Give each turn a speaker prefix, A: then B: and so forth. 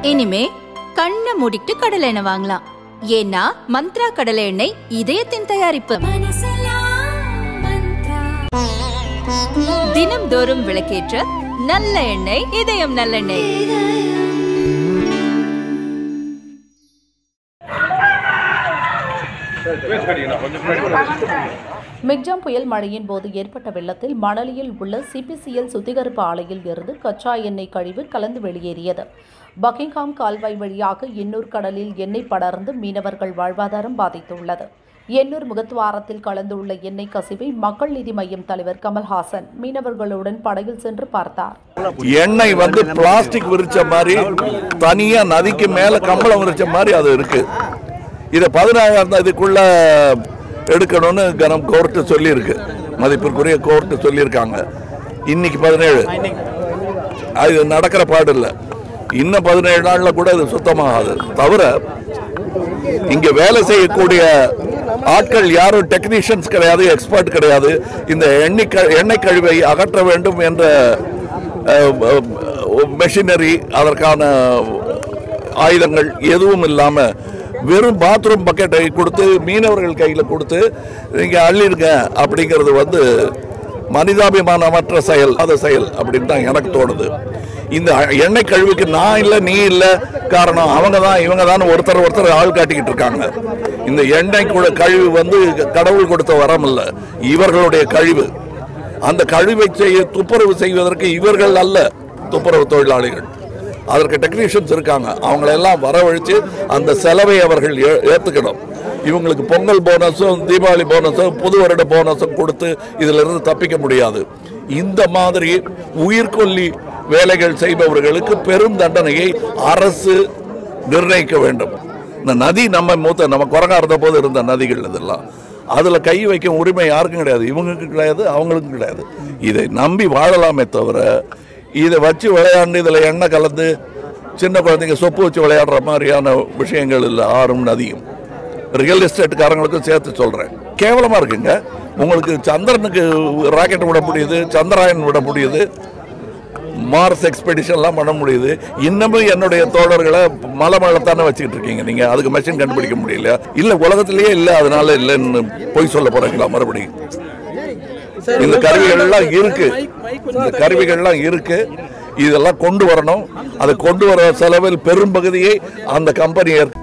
A: இனிமே கண்ணை மூடிட்டு கடலை எண்ணெய் வாங்கலாம் ஏன்னா மந்த்ரா கடலை எண்ணெய் இதயத்தின் தயாரிப்பு தினம்தோறும் விளக்கேற்ற நல்ல எண்ணெய் இதயம் நல்லெண்ணெய்
B: மிக்ஜாம் புயல் மழையின் போது ஏற்பட்ட வெள்ளத்தில் மணலியில் உள்ள சிபிசிஎல் சுத்திகரிப்பு ஆலையில் இருந்து கச்சா எண்ணெய் கழிவு கலந்து வெளியேறியது பக்கிங்ஹாம் கால்வாய் வழியாக எண்ணூர் கடலில் எண்ணெய் படர்ந்து மீனவர்கள் வாழ்வாதாரம் பாதித்துள்ளது எண்ணூர் முகத்துவாரத்தில் கலந்துள்ள எண்ணெய் கசிவை மக்கள் நீதி மய்யம் தலைவர் கமல்ஹாசன் மீனவர்களுடன் படகில் சென்று பார்த்தார்
C: எண்ணெய் வந்து பிளாஸ்டிக் விரிச்ச மாதிரி தனியா நதிக்கு மேல கம்பளம் விரிச்ச மாதிரி அது இருக்கு இதை பதினாயிரம் இதுக்குள்ள எடுக்கணும்னு கனம் கோர்ட்டு சொல்லியிருக்கு மதிப்பிற்குரிய கோர்ட்டு சொல்லியிருக்காங்க இன்னைக்கு பதினேழு அது நடக்கிற பாடு இல்லை இன்னும் பதினேழு நாள்ல கூட இது சுத்தமாகாது தவிர இங்க வேலை செய்யக்கூடிய ஆட்கள் யாரும் டெக்னீஷியன்ஸ் கிடையாது எக்ஸ்பர்ட் கிடையாது இந்த எண்ணெய் க- எண்ணெய் கழிவை அகற்ற வேண்டும் என்ற மெஷினரி அதற்கான ஆயுதங்கள் எதுவும் இல்லாம வெறும் பாத்ரூம் பக்கெட்டை கொடுத்து மீனவர்கள் கையில கொடுத்து நீங்க அள்ளிடுங்க அப்படிங்கிறது வந்து மனிதாபிமானமற்ற செயல் அது செயல் அப்படின்னு தான் எனக்கு தோணுது இந்த எண்ணெய் கழிவுக்கு நான் இல்லை நீ இல்லை காரணம் அவங்க தான் இவங்க தான் ஒருத்தர் ஒருத்தர் ஆள் காட்டிக்கிட்டு இருக்காங்க இந்த எண்ணெய் கூட கழிவு வந்து கடவுள் கொடுத்த வரம் இல்ல இவர்களுடைய கழிவு அந்த கழிவை செய்ய துப்புரவு செய்வதற்கு இவர்கள் அல்ல துப்புரவு தொழிலாளிகள் அதற்கு டெக்னீஷியன்ஸ் இருக்காங்க அவங்களெல்லாம் வரவழைச்சு அந்த செலவை அவர்கள் ஏ- ஏத்துக்கணும் இவங்களுக்கு பொங்கல் போனஸும் தீபாவளி போனஸும் புது வருட போனஸும் கொடுத்து இதுல இருந்து தப்பிக்க முடியாது இந்த மாதிரி உயிர்கொல்லி வேலைகள் செய்பவர்களுக்கு பெரும் தண்டனையை அரசு நிர்ணயிக்க வேண்டும் இந்த நதி நம்ம மூத்த நம்ம குரங்கா இருந்த போது இருந்த நதிகள் இதெல்லாம் அதுல கை வைக்கும் உரிமை யாருக்கும் கிடையாது இவங்களுக்கு கிடையாது அவங்களுக்கும் கிடையாது இதை நம்பி வாழலாமே தவிர இதை வச்சு விளையாண்டு இதுல எண்ணெய் கலந்து சின்ன குழந்தைங்க சொப்பு வச்சு விளையாடுற மாதிரியான விஷயங்கள் இல்லை ஆறும் நதியும் ரியல் எஸ்டேட்டுக்காரங்களுக்கும் சேர்த்து சொல்றேன் கேவலமா இருக்குங்க உங்களுக்கு சந்திரனுக்கு ராக்கெட் விட முடியுது சந்திராயன் விட முடியுது மார்ஸ் எக்ஸ்பெடிஷன்லாம் பண்ண முடியுது இன்னமும் என்னுடைய தோழர்களை மலை மலைத்தானே வச்சுக்கிட்டு இருக்கீங்க நீங்க அதுக்கு மெஷின் கண்டுபிடிக்க முடியல இல்ல உலகத்திலேயே இல்ல அதனால இல்லைன்னு பொய் சொல்ல போறீங்களா மறுபடியும் இந்த கருவிகள்லாம் இருக்கு இந்த கருவிகள்லாம் இருக்கு இதெல்லாம் கொண்டு வரணும் அதை கொண்டு வர செலவில் பெரும்பகுதியை அந்த கம்பெனி ஏற்க